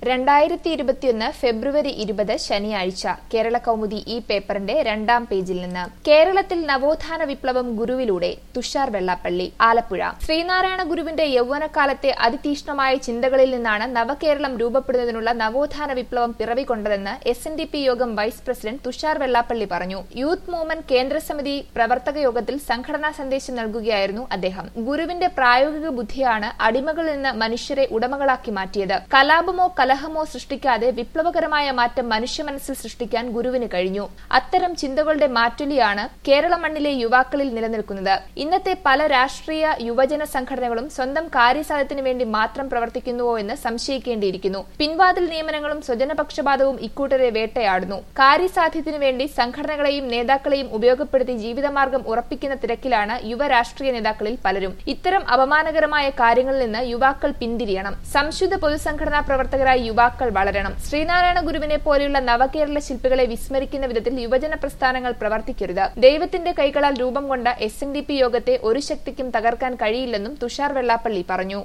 രണ്ടായിരത്തി ഇരുപത്തിയൊന്ന് ഫെബ്രുവരി ഇരുപത് ശനിയാഴ്ച കേരള കൗമുദി ഈ പേപ്പറിന്റെ രണ്ടാം പേജിൽ നിന്ന് കേരളത്തിൽ നവോത്ഥാന വിപ്ലവം ഗുരുവിലൂടെ തുഷാർ വെള്ളാപ്പള്ളി ആലപ്പുഴ ശ്രീനാരായണ ഗുരുവിന്റെ യൗവനകാലത്തെ അതിതീക്ഷ്ണമായ ചിന്തകളിൽ നിന്നാണ് നവകേരളം രൂപപ്പെടുന്നതിനുള്ള നവോത്ഥാന വിപ്ലവം പിറവികൊണ്ടതെന്ന് എസ് എൻ ഡി പി യോഗം വൈസ് പ്രസിഡന്റ് തുഷാർ വെള്ളാപ്പള്ളി പറഞ്ഞു യൂത്ത് മൂവ്മെന്റ് കേന്ദ്രസമിതി പ്രവർത്തക യോഗത്തിൽ സംഘടനാ സന്ദേശം നൽകുകയായിരുന്നു അദ്ദേഹം ഗുരുവിന്റെ പ്രായോഗിക ബുദ്ധിയാണ് അടിമകളിൽ നിന്ന് മനുഷ്യരെ ഉടമകളാക്കി മാറ്റിയത് കലാപമോ കലഹമോ സൃഷ്ടിക്കാതെ വിപ്ലവകരമായ മാറ്റം മനുഷ്യ മനസ്സിൽ സൃഷ്ടിക്കാൻ ഗുരുവിന് കഴിഞ്ഞു അത്തരം ചിന്തകളുടെ മാറ്റൊലിയാണ് കേരള മണ്ണിലെ യുവാക്കളിൽ നിലനിൽക്കുന്നത് ഇന്നത്തെ പല രാഷ്ട്രീയ യുവജന സംഘടനകളും സ്വന്തം കാര്യസാധ്യത്തിനു വേണ്ടി മാത്രം പ്രവർത്തിക്കുന്നുവോ എന്ന് സംശയിക്കേണ്ടിയിരിക്കുന്നു പിൻവാതിൽ നിയമനങ്ങളും സ്വജനപക്ഷപാതവും ഇക്കൂട്ടരെ വേട്ടയാടുന്നു കാര്യസാധ്യത്തിനു വേണ്ടി സംഘടനകളെയും നേതാക്കളെയും ഉപയോഗപ്പെടുത്തി ജീവിതമാർഗം ഉറപ്പിക്കുന്ന തിരക്കിലാണ് യുവ രാഷ്ട്രീയ നേതാക്കളിൽ പലരും ഇത്തരം അപമാനകരമായ കാര്യങ്ങളിൽ നിന്ന് യുവാക്കൾ പിന്തിരിയണം സംശുദ്ധ പൊതുസംഘടനാ പ്രവർത്തകരായി യുവാക്കൾ വളരണം ശ്രീനാരായണ ഗുരുവിനെ പോലെയുള്ള നവകേരള ശില്പികളെ വിസ്മരിക്കുന്ന വിധത്തിൽ യുവജന പ്രസ്ഥാനങ്ങൾ പ്രവർത്തിക്കരുത് ദൈവത്തിന്റെ കൈകളാൽ രൂപം കൊണ്ട എസ് എൻ ഡി പി യോഗത്തെ ഒരു ശക്തിക്കും തകർക്കാൻ കഴിയില്ലെന്നും തുഷാർ വെള്ളാപ്പള്ളി പറഞ്ഞു